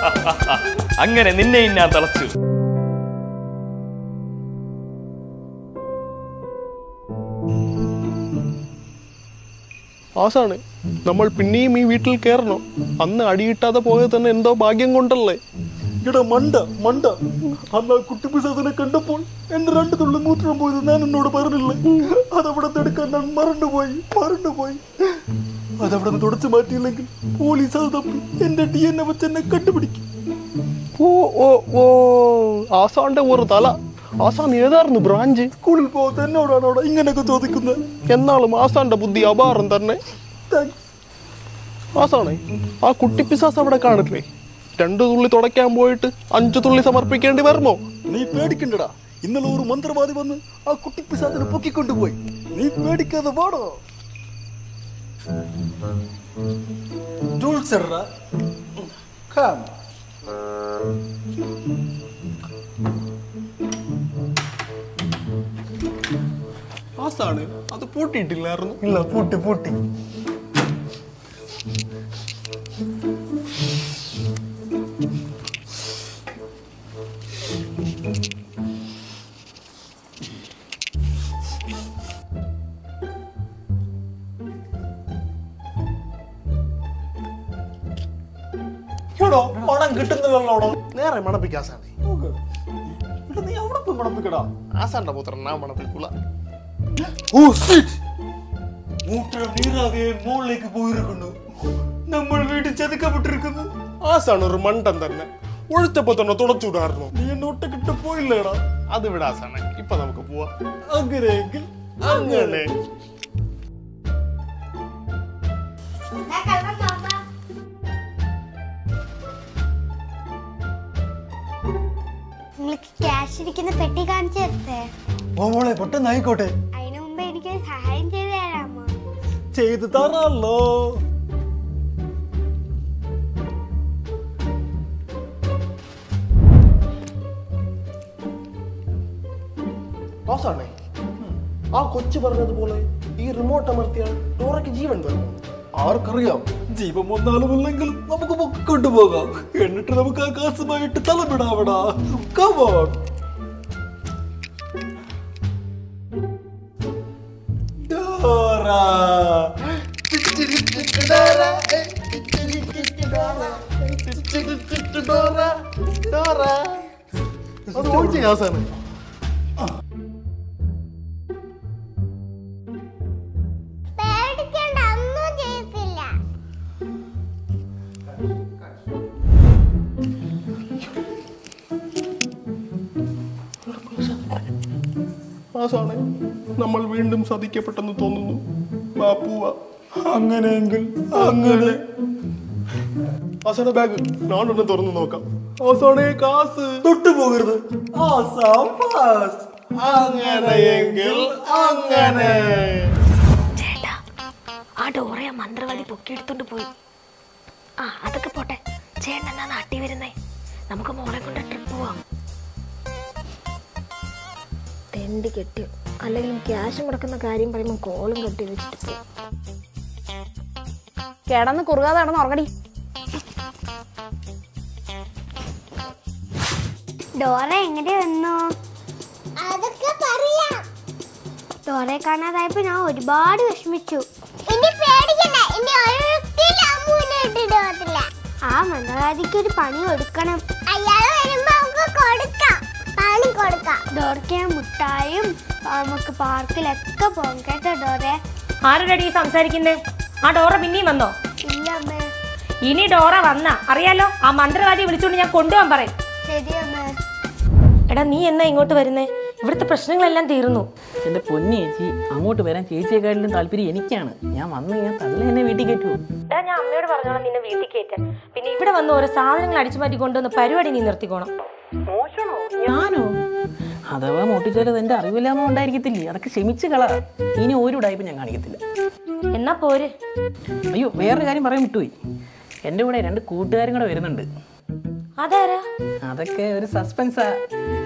അങ്ങനെ നിന്നെയും ഞാൻ തളച്ചു ആസാണ് നമ്മൾ പിന്നെയും ഈ വീട്ടിൽ കയറണോ അന്ന് അടിയിട്ടാതെ പോയത് തന്നെ എന്തോ ഭാഗ്യം കൊണ്ടല്ലേ എടാ മണ്ട മണ്ട അന്ന് ആ കുട്ടി പിശാസിനെ കണ്ടപ്പോൾ എന്റെ രണ്ട് തുള്ളി മൂത്രം പോയത് ഞാൻ എന്നോട് പറഞ്ഞില്ലേ അതവിടെ എടുക്കാൻ ഞാൻ മറന്നുപോയി മറന്നുപോയി അതവിടെ നിന്ന് തുടച്ചു മാറ്റിയില്ലെങ്കിൽ പോലീസ് അത് തപ്പി എന്റെ ഡി എൻ എ വെച്ച് എന്നെ കണ്ടുപിടിക്കും ഓ ഓ ഓ ആസാന്റെ ഒരു തല ആസാൻ ഏതായിരുന്നു ബ്രാഞ്ച് സ്കൂളിൽ പോകാത്ത എന്നോടാണ് അവിടെ ഇങ്ങനെയൊക്കെ ചോദിക്കുന്നത് എന്നാളും ആസാന്റെ ബുദ്ധി അപാരം തന്നെ താങ്ക്സ് ആസാണേ ആ കുട്ടി പിസാസ് അവിടെ കാണില്ലേ രണ്ടു തുള്ളി തുടയ്ക്കാൻ പോയിട്ട് അഞ്ചു തുള്ളി സമർപ്പിക്കേണ്ടി വരുമോ നീ പേടിക്കണ്ടടാ ഇന്നലെ ഒരു മന്ത്രവാദി വന്ന് ആ കുട്ടി പിശാചിനെ പൊക്കിക്കൊണ്ടുപോയി നീ പേടിക്കാതെ പാടോ ജോൾസറാ കാം ആസാണ് അത് പൂട്ടിയിട്ടില്ലായിരുന്നു ഇല്ല പൂട്ടി പൂട്ടി എടോ പണം കിട്ടുന്നില്ലല്ലോടോ നേരെ മണപ്പിക്കാസാണ് നോക്ക്. എടാ, നീ അവിടെ പോയി മണപ്പിക്കടാ ആസാന്റെ പുത്രൻ ഞാൻ മണപ്പിക്കൂല ഓ സിറ്റ് മൂട്ട നീരാതെ മുകളിലേക്ക് പോയിരിക്കുന്നു നമ്മൾ വീട്ടിൽ ചതിക്കപ്പെട്ടിരിക്കുന്നു ആസാണ് ഒരു മണ്ടൻ തന്നെ ഒഴിച്ചപ്പോ തന്നെ തുടച്ചുവിടായിരുന്നു നീ എന്നെ ഒട്ടക്കിട്ട് പോയില്ലേടാ അത് ഇവിടെ ആസാണ് ഇപ്പൊ നമുക്ക് പോവാം അങ്ങനെയെങ്കിൽ അങ്ങനെ നിങ്ങൾക്ക് ക്യാഷ് ഇരിക്കുന്ന പെട്ടി കാണിച്ചു തരട്ടെ മോളെ പെട്ടെന്ന് ആയിക്കോട്ടെ അതിനു മുമ്പ് എനിക്ക് സഹായം ചെയ്തു തരാമോ ചെയ്തു തരാമല്ലോ ആസാണേ ആ കൊച്ചു പറഞ്ഞതുപോലെ ഈ റിമോട്ട് അമർത്തിയാൽ ഡോറയ്ക്ക് ജീവൻ വരുമോ ആർക്കറിയാം ജീവൻ വന്നാലുമില്ലെങ്കിലും നമുക്ക് കൊണ്ടുപോകാം എന്നിട്ട് നമുക്ക് ആ കാസുമായിട്ട് തലമിടാവടാ കമോൺ ഡോറ അത് ഒഴിച്ച ഗ്യാസാണ് പേടിക്കണ്ട ഒന്നും ചെയ്യത്തില്ല ആസാണേ നമ്മൾ വീണ്ടും സതിക്കപ്പെട്ടെന്ന് തോന്നുന്നു വാ പോവാ അങ്ങനെയെങ്കിൽ അങ്ങനെ ആസാടെ ബാഗ് ഞാനൊന്ന് തുറന്നു നോക്കാം ആസാണേ കാസ് തൊട്ടു പോകരുത് ആസാം ഫാസ്റ്റ് അങ്ങനെയെങ്കിൽ അങ്ങനെ ചേട്ടാ ആ ഡോറയെ ആ മന്ത്രവാദി പൊക്കിയെടുത്തോണ്ട് പോയി ആ അതൊക്കെ പോട്ടെ ചേട്ടൻ എന്നാ നാട്ടി വരുന്നേ നമുക്ക് മോളെ കൊണ്ട് ട്രിപ്പ് പോവാം തെണ്ടി കെട്ടി അല്ലെങ്കിൽ ക്യാഷ് മുടക്കുന്ന കാര്യം പറയുമ്പോൾ കോളും കെട്ടി വെച്ചിട്ട് പോകും കിടന്ന് കുറുകാതെ കിടന്ന് ഉറങ്ങടി ഡോറ എങ്ങനെ വന്നു അതൊക്കെ പറയാം ഡോറയെ കാണാതായപ്പോ ഞാൻ ഒരുപാട് വിഷമിച്ചു ഇനി പേടിക്കണ്ട ഇനി ഒരിക്കലും ആ മന്ത്രവാദിക്ക് ഒരു പണി കൊടുക്കണം അയാൾ വരുമ്പോ നമുക്ക് കൊടുക്കാം പണി കൊടുക്കാം ഡോറയ്ക്ക് ഞാൻ മുട്ടായും നമുക്ക് പാർക്കിലൊക്കെ പോകാം കേട്ടോ ഡോറെ ആരുടെടി സംസാരിക്കുന്നേ ആ ഡോറ പിന്നെയും വന്നോ ഇല്ല അമ്മേ ഇനി ഡോറ വന്ന അറിയാലോ ആ മന്ത്രവാദിയെ വിളിച്ചുകൊണ്ട് ഞാൻ കൊണ്ടുപോകാൻ പറയും ശരി അമ്മേ എടാ നീ എന്നാ ഇങ്ങോട്ട് വരുന്നേ ഇവിടുത്തെ പ്രശ്നങ്ങളെല്ലാം തീർന്നു എൻ്റെ പൊന്നി ചേച്ചി അങ്ങോട്ട് വരാൻ ചേച്ചിയെക്കാട്ടിലും താല്പര്യം എനിക്കാണ് ഞാൻ വന്ന് ഞാൻ തള്ളി എന്നെ വീട്ടിൽ കയറ്റുമോ എടാ ഞാൻ അമ്മയോട് പറഞ്ഞോളാം നിന്നെ വീട്ടിൽ കയറ്റാൻ പിന്നെ ഇവിടെ വന്ന് ഓരോ സാധനങ്ങൾ അടിച്ചു മാറ്റി കൊണ്ടുവന്ന് പരിപാടി നീ നിർത്തിക്കോണം ഞാനോ അഥവാ മോട്ടിച്ചോലത് എൻ്റെ അറിവില്ലാമോ ഉണ്ടായിരിക്കത്തില്ലേ അതൊക്കെ ക്ഷമിച്ച് കള ഇനി ഒരു ഉടായ്പ ഞാൻ കാണിക്കത്തില്ല എന്നാ പോര് അയ്യോ വേറൊരു കാര്യം പറയാൻ വിട്ടുപോയി എൻ്റെ കൂടെ രണ്ട് കൂട്ടുകാരും കൂടെ വരുന്നുണ്ട് അതാരാ അതൊക്കെ ഒരു സസ്പെൻസാ